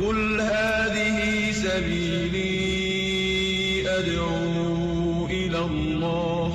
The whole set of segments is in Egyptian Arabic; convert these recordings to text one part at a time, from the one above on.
قل هذه سبيلي أدعو إلى الله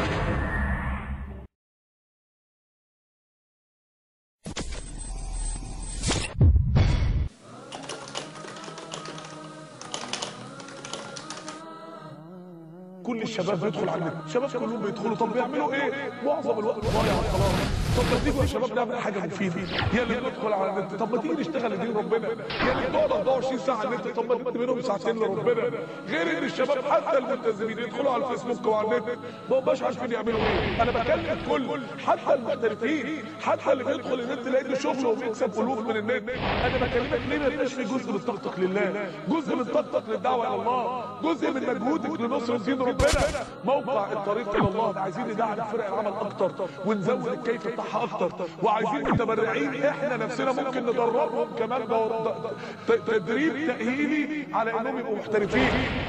كل الشباب بيدخل على النت الشباب كلهم بيدخلوا طب بيعملوا ايه معظم الوقت ضايع على القرار طب ما تيجوا يا شباب نعمل حاجه مفيده يا اللي بندخل على النت طب ما تيجي نشتغل لدين ربنا يا اللي بنقعد 24 ساعه على النت طب ما ندي منهم ساعتين لربنا غير ان الشباب حتى الملتزمين يدخلوا على الفيسبوك وعلى النت ما هماش عارفين يعملوا ايه انا بكلم الكل حتى المحترفين حتى اللي بيدخل النت لقيت شغله وبيكسب الوف من النت انا بكلمك ليه ما يبقاش في جزء من طاقتك لله جزء من طاقتك للدعوه الى الله جزء من مجهودك لنصر دين ربنا موقع الطريق الى الله عايزين ندعم فرق العمل اكتر ونزود الكيف بتاعها اكتر وعايزين متبرعين احنا نفسنا ممكن ندربهم كمان دور- ت- تدريب تاهيلي على انهم يبقوا محترفين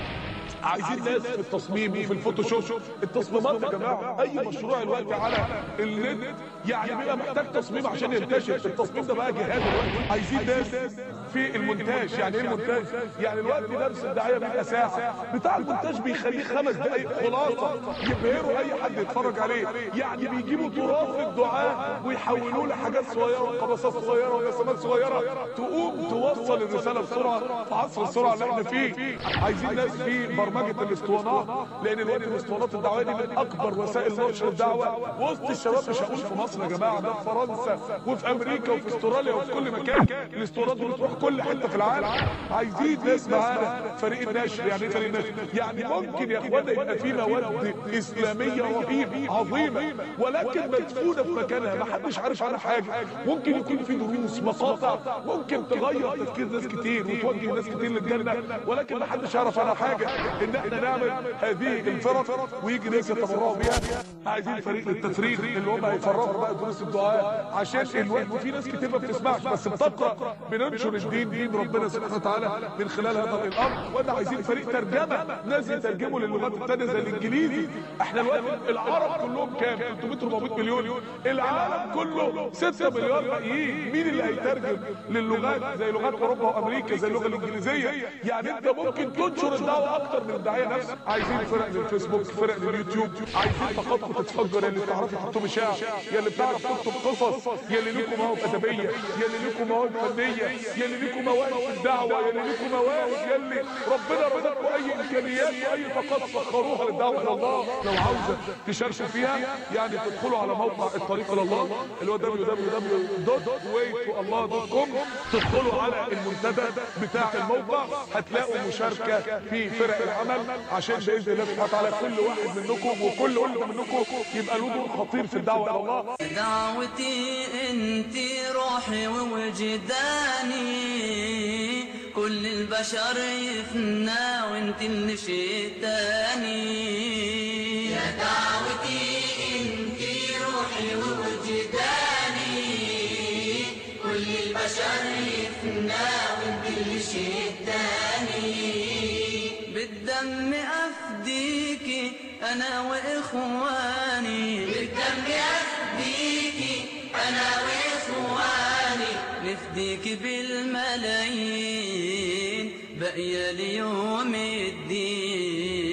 عايزين ناس في التصميم وفي الفوتوشوب التصميمات يا جماعه اي مشروع دلوقتي على النت يعني بيبقى محتاج تصميم عشان ينتشر التصميم ده بقى جهاز دلوقتي عايزين ناس في المونتاج يعني ايه المونتاج يعني الوقت درس الدعايه بيبقى ساعه بتاع المونتاج بيخليه خمس دقائق خلاصه يبهروا اي حد يتفرج عليه يعني بيجيبوا تراث الدعاء ويحولوه لحاجات صغيره وقبصات صغيره ورسمات صغيره تقوم توصل الرساله بسرعه في عصر السرعه اللي احنا فيه عايزين ناس في برمجه الاسطوانات لان الوقت الاسطوانات الدعويه دي من اكبر وسائل نشر الدعوه وسط الشباب مش هقول في مصر يا جماعه ده في فرنسا وفي امريكا وفي استراليا وفي كل مكان الاسطوانات دي بتروح كل حته في العالم عايزين ناس معانا فريق النشر يعني ايه فريق النشر يعني ممكن يا اخوانا يبقى في مواد اسلاميه رهيبه عظيمه ولكن مدفونه في مكانها ما حدش عارف عنها حاجه ممكن يكون في دروس مقاطع ممكن تغير تفكير ناس كتير وتوجه ناس كتير للجنه ولكن ما حدش يعرف عنها حاجه ان احنا نعمل هذه الفرق ويجي ناس يتبرعوا بيها عايزين فريق للتفريغ اللي هم هيفرغوا بقى دروس الدعاء عشان الوقت في ناس كتير ما بتسمعش بس بتقرا بننشر الدين دين ربنا سبحانه وتعالى من خلال هذا الامر وانا عايزين فريق ترجمه ناس يترجموا للغات الثانيه زي الانجليزي احنا الوقت العرب كلهم كام 300 400 مليون العالم كله 6 مليار باقيين مين اللي هيترجم للغات زي لغات اوروبا وامريكا زي اللغه الانجليزيه يعني انت ممكن تنشر الدعوه اكتر من الداعيه نفسه عايزين فرق للفيسبوك فرق لليوتيوب عايزين طاقاتكم تتفجر يا اللي بتعرفوا تحطوا شعر يا اللي بتعرف تكتب قصص يا اللي ليكم مواهب ادبيه يا اللي ليكم مواهب فنيه يا اللي ليكم مواهب في الدعوه يا اللي ليكم مواهب يا اللي ربنا رزقكم اي امكانيات واي طاقات سخروها للدعوه الى الله لو عاوزه تشاركوا فيها يعني تدخلوا على موقع الطريق الى الله اللي هو www.waytoallah.com تدخلوا على المنتدى بتاع الموقع هتلاقوا مشاركه في فرق العمل عشان باذن الله سبحانه وتعالى كل واحد منكم وكل واحد منكم يبقى له دور خطير في الدعوه الى الله دعوتي انت روحي ووجداني كل البشر يفنى وانت اللي شتاني يا دعوتي انت روحي ووجداني كل البشر يفنى وانت اللي شتاني بالدم افديكي انا واخواني بالدم افديكي انا واخواني نفديك بالملايين باقيه ليوم الدين